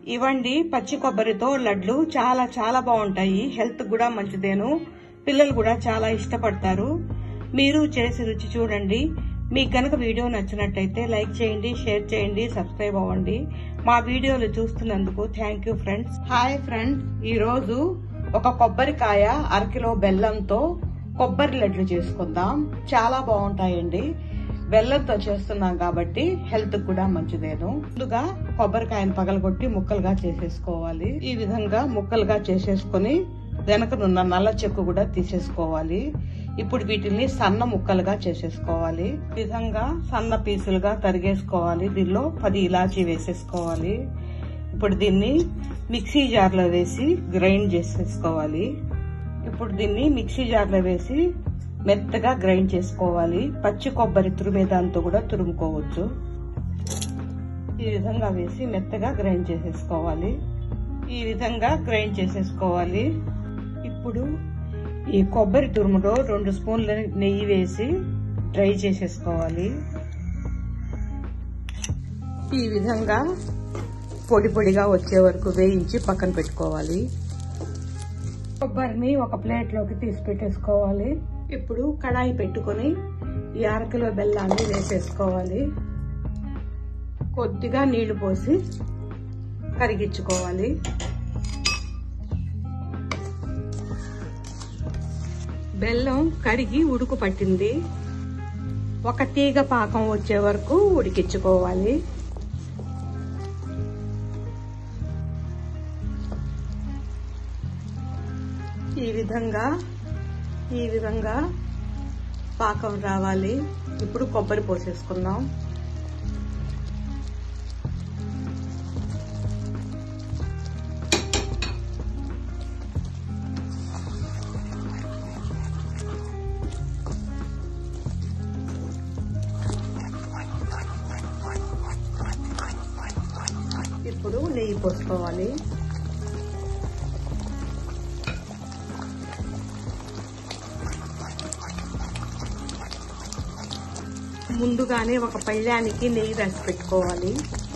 ఇవ్వండి పచ్చి కొబ్బరితో లడ్లు చాలా చాలా బాగుంటాయి హెల్త్ కూడా మంచిదేను పిల్లలు కూడా చాలా ఇష్టపడతారు మీరు చేసి రుచి చూడండి మీకు గనక వీడియో నచ్చినట్టయితే లైక్ చేయండి షేర్ చేయండి సబ్స్క్రైబ్ అవ్వండి మా వీడియోలు చూస్తున్నందుకు thank you friends hi friends ఈ రోజు ఒక కొబ్బరికాయ అరకిలో బెల్లంతో కొబ్బరి లడ్లు చేసుకుందాం చాలా బాగుంటాయండి బెల్లంతో చేస్తున్నాం కాబట్టి హెల్త్ కూడా మంచిదేను ముందుగా కొబ్బరికాయను పగలగొట్టి ముక్కలుగా చేసేసుకోవాలి ఈ విధంగా ముక్కలుగా చేసేసుకొని వెనకనున్న నల్ల చెక్కు కూడా తీసేసుకోవాలి ఇప్పుడు వీటిని సన్న ముక్కలుగా చేసేసుకోవాలి ఈ విధంగా సన్న పీసులుగా తరిగేసుకోవాలి దీనిలో పది ఇలాచీ వేసేసుకోవాలి ఇప్పుడు దీన్ని మిక్సీ జార్లో వేసి గ్రైండ్ చేసేసుకోవాలి ఇప్పుడు దీన్ని మిక్సీ జార్లో వేసి మెత్తగా గ్రైండ్ చేసుకోవాలి పచ్చి కొబ్బరి తురిమే దాంతో కూడా తురుముకోవచ్చు ఈ విధంగా వేసి మెత్తగా గ్రైండ్ చేసేసుకోవాలి ఈ విధంగా గ్రైండ్ చేసేసుకోవాలి ఇప్పుడు ఈ కొబ్బరి తురుములో రెండు స్పూన్ల నెయ్యి వేసి డ్రై చేసేసుకోవాలి ఈ విధంగా పొడి పొడిగా వచ్చే వరకు వేయించి పక్కన పెట్టుకోవాలి కొబ్బరిని ఒక ప్లేట్లోకి తీసి పెట్టేసుకోవాలి ఇప్పుడు కడాయి పెట్టుకొని ఈ అరకిలో బెల్లాన్ని వేసేసుకోవాలి కొద్దిగా నీళ్లు పోసి కరిగించుకోవాలి బెల్లం కరిగి ఉడుకు పట్టింది ఒక తీగ పాకం వచ్చే వరకు ఉడికించుకోవాలి ఈ విధంగా ఈ విధంగా పాకం రావాలి ఇప్పుడు కొబ్బరి పోసేసుకుందాం ఇప్పుడు నెయ్యి పోసుకోవాలి ముందుగానే ఒక పళ్ళానికి నెయ్యి రాసి పెట్టుకోవాలి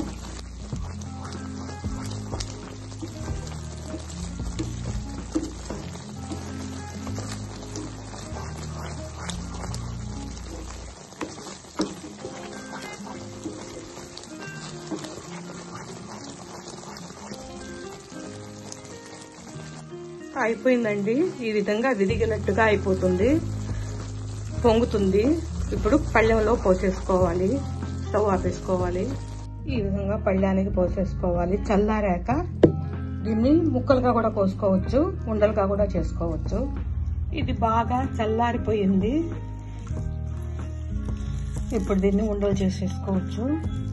అయిపోయిందండి ఈ విధంగా విరిగినట్టుగా అయిపోతుంది పొంగుతుంది ఇప్పుడు పళ్ళెంలో పోసేసుకోవాలి స్టవ్ ఆపేసుకోవాలి ఈ విధంగా పళ్ళానికి పోసేసుకోవాలి చల్లారాక దీన్ని ముక్కలుగా కూడా కోసుకోవచ్చు ఉండలుగా కూడా చేసుకోవచ్చు ఇది బాగా చల్లారిపోయింది ఇప్పుడు దీన్ని ఉండలు చేసేసుకోవచ్చు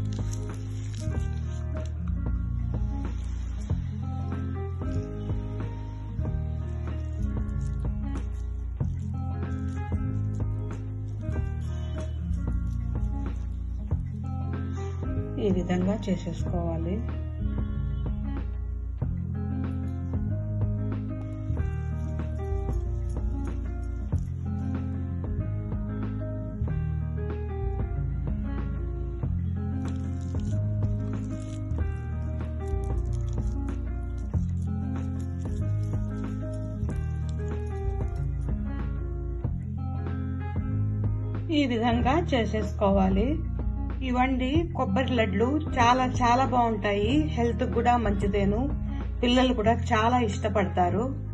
ఈ విధంగా చేసేసుకోవాలి ఈ విధంగా చేసేసుకోవాలి ఇవండి కొబ్బరి లడ్లు చాలా చాలా బాగుంటాయి హెల్త్ కూడా మంచిదేను పిల్లలు కూడా చాలా ఇష్టపడతారు